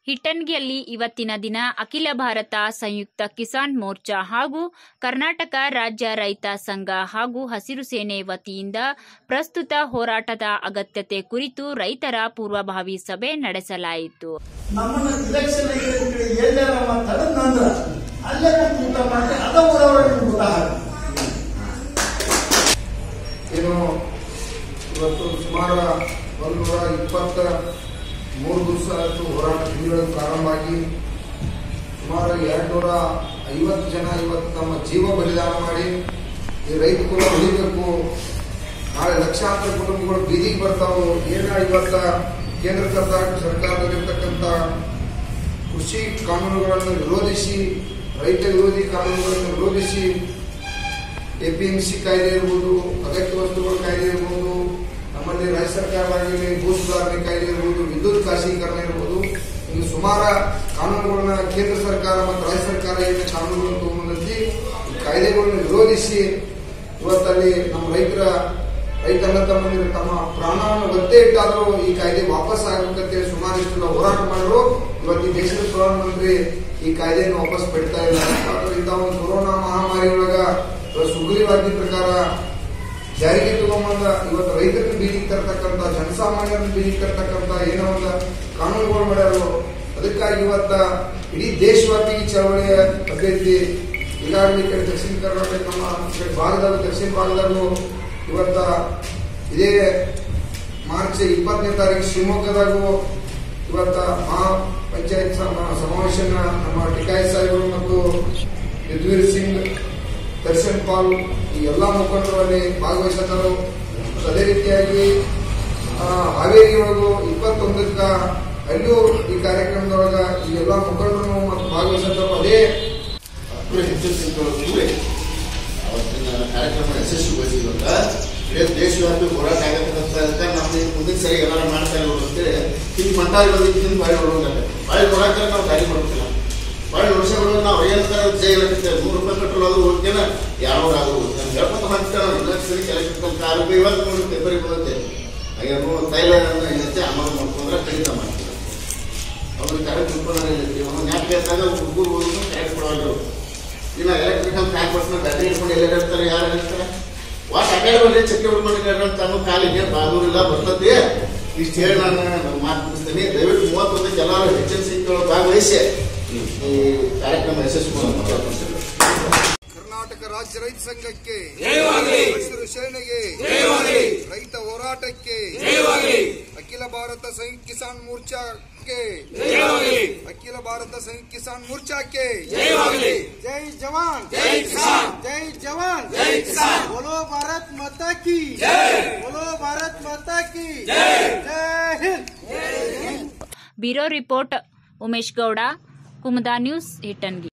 ಹಿಟ್ಟನ್ಗಿಯಲ್ಲಿ ಇವತ್ತಿನ ದಿನ ಅಖಿಲ ಭಾರತ ಸಂಯುಕ್ತ ಕಿಸಾನ್ ಮೋರ್ಚಾ ಹಾಗೂ ಕರ್ನಾಟಕ ರಾಜ್ಯ ರೈತ ಸಂಘ ಹಾಗೂ ಹಸಿರು ಸೇನೆ ವತಿಯಿಂದ ಪ್ರಸ್ತುತ ಹೋರಾಟದ ಅಗತ್ಯತೆ ಕುರಿತು ರೈತರ ಪೂರ್ವಭಾವಿ ಸಭೆ ನಡೆಸಲಾಯಿತು ನಮ್ಮನ್ನ ಇಲೆಕ್ಷನ್ ಅಂತೇಳಿ ಎಲ್ಲಾರ ತಡೆದ್ನಂದ್ರ ಅಲ್ಲೇ ಕೂತು ಊಟ ಮಾಡಿ ಅದ ಊರವರೆಗೆ ಊಟ ಹಾಕಿ ಏನು ಇವತ್ತು ಸುಮಾರು ಒಂದೂರ ಇಪ್ಪತ್ತ ಮೂರು ದಿವಸ ಆಯಿತು ಹೋರಾಟ ದಿನಗಳು ಪ್ರಾರಂಭ ಆಗಿ ಸುಮಾರು ಎರಡ್ನೂರ ಐವತ್ತು ಜನ ಇವತ್ತು ತಮ್ಮ ಜೀವ ಬಲಿದಾನ ಮಾಡಿ ಈ ರೈತ ಕುಲ ಉಳಿಬೇಕು ನಾಳೆ ಲಕ್ಷಾಂತರ ಕುಟುಂಬಗಳು ಬೀದಿಗೆ ಬರ್ತಾವು ಏನ ಇವತ್ತ ಕೇಂದ್ರ ಸರ್ಕಾರ ಸರ್ಕಾರದಲ್ಲಿರ್ತಕ್ಕಂಥ ಕೃಷಿ ಕಾನೂನುಗಳನ್ನು ವಿರೋಧಿಸಿ ರೈತ ವಿರೋಧಿ ಕಾನೂನುಗಳನ್ನು ವಿರೋಧಿಸಿ ಎಪಿಎಂಸಿ ಕಾಯ್ದೆ ಇರ್ಬೋದು ಅಗತ್ಯ ವಸ್ತುಗಳ ಕಾಯ್ದೆ ಇರ್ಬೋದು ನಮ್ಮಲ್ಲಿ ರಾಜ್ಯ ಸರ್ಕಾರದಾಗಲಿ ಭೂ ಸುಧಾರಣೆ ಕಾಯ್ದೆ ಇರ್ಬೋದು ವಿದ್ಯುತ್ ಖಾಸಗೀಕರಣ ಇರ್ಬೋದು ಇನ್ನು ಸುಮಾರು ಕಾನೂನುಗಳನ್ನ ಕೇಂದ್ರ ಸರ್ಕಾರ ಮತ್ತು ರಾಜ್ಯ ಸರ್ಕಾರ ಏನು ಕಾನೂನುಗಳನ್ನು ತಗೊಂಡ್ಬಂದಿ ಈ ಕಾಯ್ದೆಗಳನ್ನು ವಿರೋಧಿಸಿ ಇವತ್ತಲ್ಲಿ ನಮ್ಮ ರೈತರ ರೈತನ ತಮ್ಮಂದಿರು ತಮ್ಮ ಪ್ರಾಣವನ್ನು ಒತ್ತೆ ಇಟ್ಟಾದರೂ ಈ ಕಾಯ್ದೆ ವಾಪಸ್ ಆಗಬೇಕಂತೇಳಿ ಸುಮಾರು ಇಷ್ಟು ಹೋರಾಟ ಮಾಡಿದ್ರು ಇವತ್ತು ಈ ದೇಶದ ಪ್ರಧಾನಮಂತ್ರಿ ಈ ಕಾಯ್ದೆಯನ್ನು ವಾಪಸ್ ಬಿಡ್ತಾ ಇಲ್ಲ ಯಾಕಂದ್ರೆ ಇಂಥ ಒಂದು ಕೊರೋನಾ ಮಹಾಮಾರಿ ಒಳಗ ಸುಗ್ರೀವಾಜ್ಞೆ ಪ್ರಕಾರ ಜಾರಿಗೆ ತಗೊಂಬಂದ ಇವತ್ತು ರೈತರಿಗೆ ಬೀದಿಗೆ ತರ್ತಕ್ಕಂಥ ಜನಸಾಮಾನ್ಯರನ್ನು ಬೀದಿಗೆ ತರ್ತಕ್ಕಂಥ ಏನೋ ಒಂದು ಕಾನೂನುಗಳು ಮಾಡ್ಯಾರು ಅದಕ್ಕಾಗಿ ಇವತ್ತ ಇಡೀ ದೇಶವ್ಯಾಪಿ ಈ ಚಳವಳಿಯ ಅಭ್ಯರ್ಥಿ ಈಗಾಗಲೇ ಈ ಕಡೆ ದಕ್ಷಿಣ ಕರ್ನಾಟಕ ನಮ್ಮ ಈ ಕಡೆ ಭಾಗದಾಗ ದಕ್ಷಿಣ ಭಾಗದಾಗೂ ಇವತ್ತ ಇದೇ ಮಾರ್ಚ್ ಇಪ್ಪತ್ತನೇ ತಾರೀಕು ಶಿವಮೊಗ್ಗದಾಗೂ ಇವತ್ತ ಮಹಾ ಪಂಚಾಯತ್ ಸಮ- ಸಮಾವೇಶನ ನಮ್ಮ ಟಿಕಾಯಿ ಸಾಹೇಬರು ಮತ್ತು ಯದುವೀರ್ ಸಿಂಗ್ ದರ್ಶನ್ ಪಾಲ್ ಈ ಎಲ್ಲ ಮುಖಂಡರು ಅಲ್ಲಿ ಭಾಗವಹಿಸಿದರು ಮತ್ತು ಅದೇ ರೀತಿಯಾಗಿ ಆ, ಹಾವೇರಿ ಒಳಗೂ ಇಪ್ಪತ್ತೊಂದಕ್ಕ ಅಲ್ಲಿಯೂ ಈ ಕಾರ್ಯಕ್ರಮದೊಳಗ ಈ ಎಲ್ಲ ಮುಖಂಡರು ಮತ್ತು ಭಾಗವಹಿಸಿದರು ಅದೇ ಅಪ್ಪುರ ಹಿಂದುಳಿದ ಅವತ್ತಿನ ಕಾರ್ಯಕ್ರಮ ಯಶಸ್ವಿಗೊಳಿಸಿದ್ರಿಂದ ಇಡೀ ದೇಶವ್ಯಾಪಿ ಹೋರಾಟ ಆಗಬೇಕಂತ ನಮ್ದು ಮುಂದಿನ ಸರಿ ಏನಾರ ಮಾಡ್ತಾ ಇರೋದು ಅಂತೇಳಿ ಹಿಂಗೆ ಮಂಟಾಗಿ ಬಂದಿದ್ದು ಹಿಂದೆ ಬಾಯಿ ನೋಡೋಂಗಲ್ಲ ಬಾಯಿ ನೋಡಕ್ಕೆ ನಾವು ದಾರಿ ಮಾಡ್ತಿಲ್ಲ ಬಾಯಿ ನೋಡ್ಸೋದು ನಾವು ಏನಂತಾರೆ ಜೈ ಇರುತ್ತೆ ನೂರು ರೂಪಾಯಿ ಪೆಟ್ರೋಲ್ ಅದು ಹೋಗ್ತೇನೆ ಯಾವ ಅದು ನಾನು ಹೇಳ್ಕೊತ ಮಾಡ್ತೇನೆ ಇಲ್ಲ ಸರಿ ಕೆಲಸ ಆರು ರೂಪಾಯಿ ಇವತ್ತು ನೋಡಿ ಪೇಪರಿಗೆ ಬರುತ್ತೆ ಹಾಗೆ ತೈಲ ಏನಂತೆ ಅಮಲು ಮಾಡ್ಕೊಂಡ್ರೆ ಕಡಿತ ಮಾಡ್ತೀವಿ ಅವ್ರಿಗೆ ಕರೆಕ್ಟ್ ತಿಳ್ಕೊಂಡ್ರೆ ಅವನು ಜ್ಞಾಪಕ ಇದ್ದಾಗ ಹುಡುಗರು ಹೋದ್ರು ಕರೆಕ್ಟ್ ಕೊಡೋರು ಇನ್ನು ಎಲೆಕ್ಟ್ರಿಕಲ್ ಫ್ಯಾನ್ ಬಸ್ನ ಬ್ಯಾಟ್ರಿ ಇಟ್ಕೊಂಡು ಎಲ್ಲ ಇರ್ತಾರೆ ಯಾರು ಇರ್ತಾರೆ ವಾಟ್ ಅಡ್ಡಾಡಿ ಬಂದ್ರೆ ಚಕ್ಕೆ ಹೊಡ್ಕೊಂಡಿದ್ದಾರೆ ಅಂತ ಅನ್ನೋ ಕಾಲಿಗೆ ಬಾದೂರಿಲ್ಲ ಬರ್ತದೆ ಇಷ್ಟು ಹೇಳಿ ನಾನು ನನ್ನ ಮಾತು ಮುಗಿಸ್ತೀನಿ ದಯವಿಟ್ಟು ಮೂವತ್ತೊಂದಕ್ಕೆ ಎಲ್ಲರೂ ಹೆಚ್ಚಿನ ಸಂಖ್ಯೆಯೊಳಗೆ ಭಾಗವಹಿಸಿ ಈ ಕಾರ್ಯಕ್ರಮ ಯಶಸ್ವಿ ಮಾಡೋದು ಕೇಳ್ಕೊಳ್ತೀನಿ. ಕರ್ನಾಟಕ ರಾಜ್ಯ ರೈತ ಸಂಘಕ್ಕೆ ಹಸಿರು ಸೇನೆಗೆ ರೈತ ಹೋರಾಟಕ್ಕೆ ಅಖಿಲ ಭಾರತ ಸಂಯುಕ್ತ ಕಿಸಾನ್ ಮೋರ್ಚಾಕ್ಕೆ ಅಖಿಲ ಭಾರತ ಸಂಯುಕ್ತ ಕಿಸಾನ್ ಮೋರ್ಚಾಕ್ಕೆ ಜೈ ಜವಾನ್ ಜೈ ಕಿಸಾನ್ ಜೈ ಜವಾನ್ ಜೈ ಕಿಸಾನ್ बोलो भारत माता की जय बोलो भारत माता की जय जय हिंद bureau report Umesh Gowda Kumuda news ಹಿಟ್ಟನ್ಗಿ